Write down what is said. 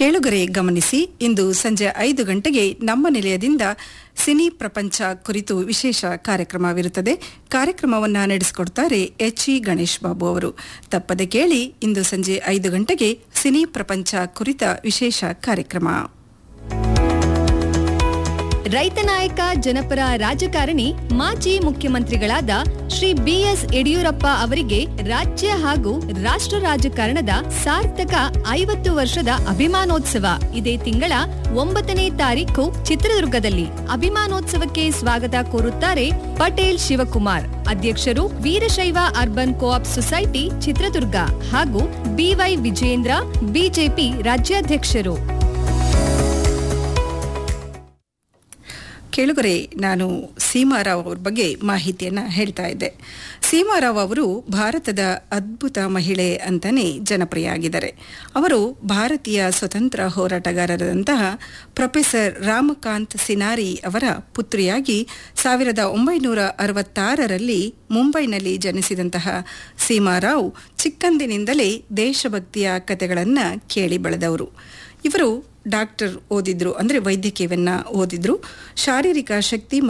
ಕೇಳುಗರೆ ಗಮನಿಸಿ ಇಂದು ಸಂಜೆ ಐದು ಗಂಟೆಗೆ ನಮ್ಮ ನಿಲಯದಿಂದ ಸಿನಿ ಪ್ರಪಂಚ ಕುರಿತು ವಿಶೇಷ ಕಾರ್ಯಕ್ರಮವಿರುತ್ತದೆ ಕಾರ್ಯಕ್ರಮವನ್ನು ನಡೆಸಿಕೊಡ್ತಾರೆ ಎಚ್ ಇ ಗಣೇಶ್ ಬಾಬು ಅವರು ತಪ್ಪದೆ ಕೇಳಿ ಇಂದು ಸಂಜೆ ಐದು ಗಂಟೆಗೆ ಸಿನಿ ಪ್ರಪಂಚ ಕುರಿತ ವಿಶೇಷ ಕಾರ್ಯಕ್ರಮ ರೈತ ನಾಯಕ ಜನಪರ ರಾಜಕಾರಣಿ ಮಾಜಿ ಮುಖ್ಯಮಂತ್ರಿಗಳಾದ ಶ್ರೀ ಬಿಎಸ್ ಯಡಿಯೂರಪ್ಪ ಅವರಿಗೆ ರಾಜ್ಯ ಹಾಗೂ ರಾಷ್ಟ್ರ ರಾಜಕಾರಣದ ಸಾರ್ಥಕ ಐವತ್ತು ವರ್ಷದ ಅಭಿಮಾನೋತ್ಸವ ಇದೇ ತಿಂಗಳ ಒಂಬತ್ತನೇ ತಾರೀಖು ಚಿತ್ರದುರ್ಗದಲ್ಲಿ ಅಭಿಮಾನೋತ್ಸವಕ್ಕೆ ಸ್ವಾಗತ ಕೋರುತ್ತಾರೆ ಪಟೇಲ್ ಶಿವಕುಮಾರ್ ಅಧ್ಯಕ್ಷರು Veerashaiva urban co op society Chitradurga ಹಾಗೂ ಬಿವೈ ವಿಜೇಂದ್ರ ಬಿಜೆಪಿ ರಾಜ್ಯಾಧ್ಯಕ್ಷರು ಕೇಳುಗರೆ ನಾನು ಸೀಮಾರಾವ್ ಅವ್ರ ಬಗ್ಗೆ ಮಾಹಿತಿಯನ್ನು ಹೇಳ್ತಾ ಇದ್ದೆ ಸೀಮಾರಾವ್ ಅವರು ಭಾರತದ ಅದ್ಭುತ ಮಹಿಳೆ ಅಂತಾನೆ ಜನಪ್ರಿಯ ಆಗಿದ್ದಾರೆ ಅವರು ಭಾರತೀಯ ಸ್ವತಂತ್ರ ಹೋರಾಟಗಾರರಾದಂತಹ ಪ್ರೊಫೆಸರ್ ರಾಮಕಾಂತ್ ಸಿನಾರಿ ಅವರ ಪುತ್ರಿಯಾಗಿ ಸಾವಿರದ ಒಂಬೈನೂರ ಅರವತ್ತಾರರಲ್ಲಿ ಮುಂಬೈನಲ್ಲಿ ಜನಿಸಿದಂತಹ ಸೀಮಾರಾವ್ ಚಿಕ್ಕಂದಿನಿಂದಲೇ ದೇಶಭಕ್ತಿಯ ಕಥೆಗಳನ್ನು ಕೇಳಿ ಬೆಳೆದವರು ಇವರು ಡಾಕ್ಟರ್ ಓದಿದ್ರು ಅಂದರೆ ವೈದ್ಯಕೀಯವನ್ನ ಓದಿದ್ರು ಶಾರೀರಿಕ ಶಕ್ತಿ